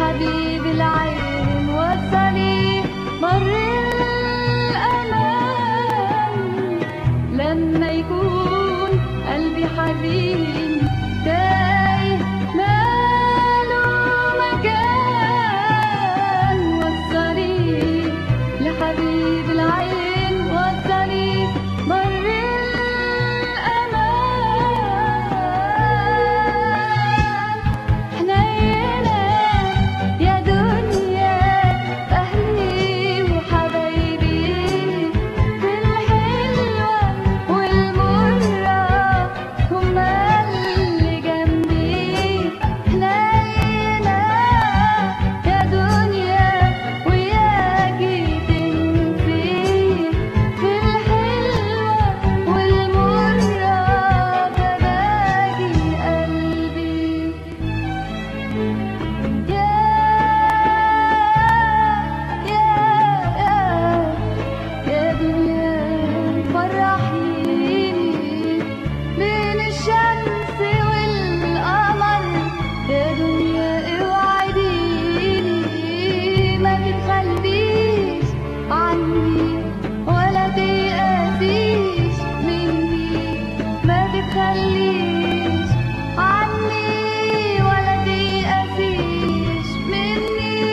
لحبيب العين وصلي مر الأمان لما يكون قلبي حزين تايه ماله مكان وصلي لحبيب العين وصلي مر الأمان حنينة يا دنيا أهلي وحبايبي في الحلوة والمرة هما اللي جنبي حنينة يا دنيا وياكي تنسي في الحلوة والمرة فباقي قلبي يا يا يا دنيا فرحيني بين الشمس والقمر يا دنيا اوعديني ما تتخليش عني ولا تيأسيش مني ما تتخليش عني ولا تيأسيش مني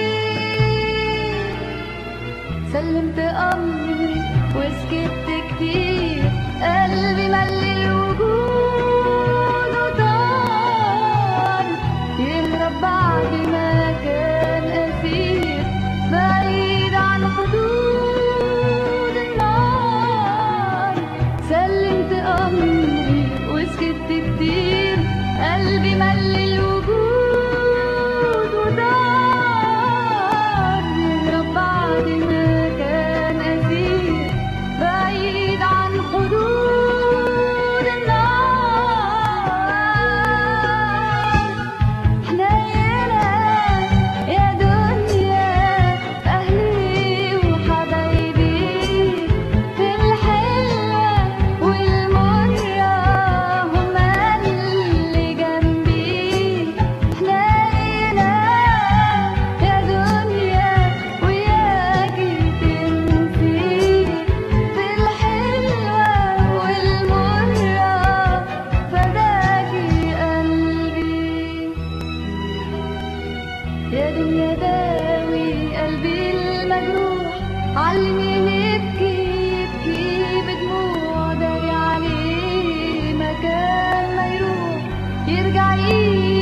سلمت أمري وسكت كتير قلبي ملي الوجود وطار يهرب بعد ما كان أسير بعيد عن حدود النار سلمت أمري وسكت كتير قلبي ملي الوجود ودار يهرب بعد ما كان أسير بعيد عن حدود النار حنينة يا دنيا أهلي وحبايبي في الحلوة والمرة هما اللي جنبي حنينة يا دنيا وياكي تنسي في الحلوة والمرة فداكي قلبي يا دنيا داوي قلبي المجروح علميني يبكي يبكي بدموع داري عليه مكان ما يروح يرجع يجي